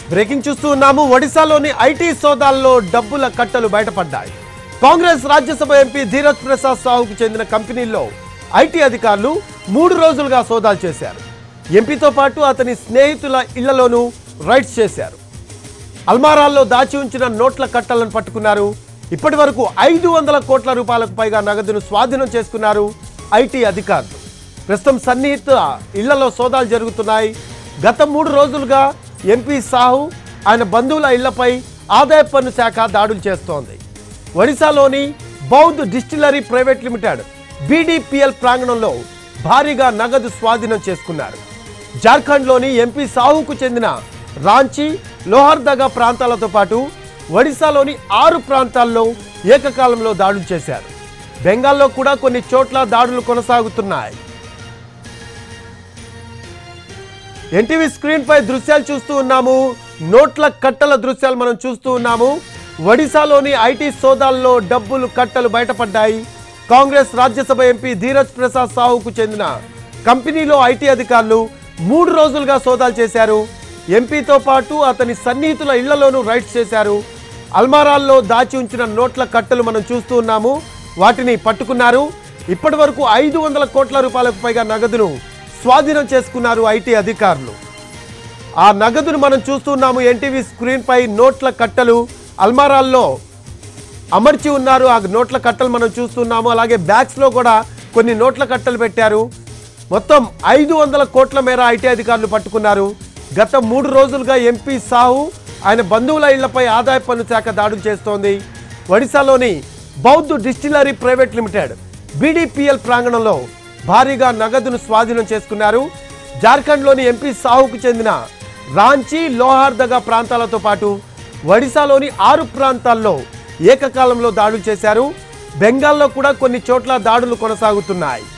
breaking చూస్తూ ఉన్నాము ఒడిశాలోని ఐటీ సోదాల్లో డబ్బుల కట్టలు బయటపడ్డాయి కాంగ్రెస్ రాజ్యసభ ఎంపీ ధీరజ్ ప్రసాద్ సాహుకు చెందిన కంపెనీల్లో ఐటీ అధికారులు మూడు రోజులుగా సోదాలు చేశారు ఎంపీతో పాటు అతని స్నేహితుల ఇళ్లలోనూ రైడ్స్ చేశారు అల్మారాల్లో దాచి ఉంచిన నోట్ల కట్టలను పట్టుకున్నారు ఇప్పటి వరకు ఐదు వందల కోట్ల రూపాయలకు పైగా నగదును స్వాధీనం చేసుకున్నారు ఐటీ అధికారులు ప్రస్తుతం సన్నిహిత ఇళ్లలో సోదాలు జరుగుతున్నాయి గత మూడు రోజులుగా ఎంపీ సాహు ఆయన బంధువుల ఇళ్లపై ఆదాయ పన్ను శాఖ దాడులు చేస్తోంది ఒడిశాలోని Boudh distillery private limited BDPL ప్రాంగణంలో భారీగా నగదు స్వాధీనం చేసుకున్నారు జార్ఖండ్లోని ఎంపీ సాహుకు చెందిన రాంచీ లోహర్దగా ప్రాంతాలతో పాటు ఒడిశాలోని ఆరు ప్రాంతాల్లో ఏకకాలంలో దాడులు చేశారు బెంగాల్లో కూడా కొన్ని చోట్ల దాడులు కొనసాగుతున్నాయి ఎన్టీవీ స్క్రీన్ పై దృశ్యాలు చూస్తూ ఉన్నాము నోట్ల కట్టల దృశ్యాలు మనం చూస్తూ ఉన్నాము ఒడిశాలోని ఐటీ సోదాల్లో డబ్బులు కట్టలు బయటపడ్డాయి కాంగ్రెస్ రాజ్యసభ ఎంపీ ధీరజ్ ప్రసాద్ సాహుకు చెందిన కంపెనీలో ఐటీ అధికారులు మూడు రోజులుగా సోదాలు చేశారు ఎంపీతో పాటు అతని సన్నిహితుల ఇళ్లలోనూ రైడ్స్ చేశారు అల్మారాల్లో దాచి ఉంచిన నోట్ల కట్టలు మనం చూస్తూ ఉన్నాము వాటిని పట్టుకున్నారు ఇప్పటి వరకు ఐదు వందల కోట్ల రూపాయలకు పైగా నగదును స్వాధీనం చేసుకున్నారు ఐటీ అధికారులు ఆ నగదును మనం చూస్తున్నాము ఎన్టీవీ స్క్రీన్ పై నోట్ల కట్టలు అల్మారాల్లో అమర్చి ఉన్నారు ఆ నోట్ల కట్టలు మనం చూస్తున్నాము అలాగే బ్యాగ్స్ లో కూడా కొన్ని నోట్ల కట్టలు పెట్టారు మొత్తం ఐదు వందల కోట్ల మేర ఐటీ అధికారులు పట్టుకున్నారు గత మూడు రోజులుగా ఎంపీ సాహు ఆయన బంధువుల ఇళ్లపై ఆదాయ పన్ను శాఖ దాడులు చేస్తోంది ఒడిశాలోని Boudh distillery private limited BDPL ప్రాంగణంలో భారీగా నగదును స్వాధీనం చేసుకున్నారు జార్ఖండ్లోని ఎంపీ సాహుకు చెందిన రాంచీ లోహార్దగా ప్రాంతాలతో పాటు ఒడిశాలోని ఆరు ప్రాంతాల్లో ఏకకాలంలో దాడులు చేశారు బెంగాల్లో కూడా కొన్ని చోట్ల దాడులు కొనసాగుతున్నాయి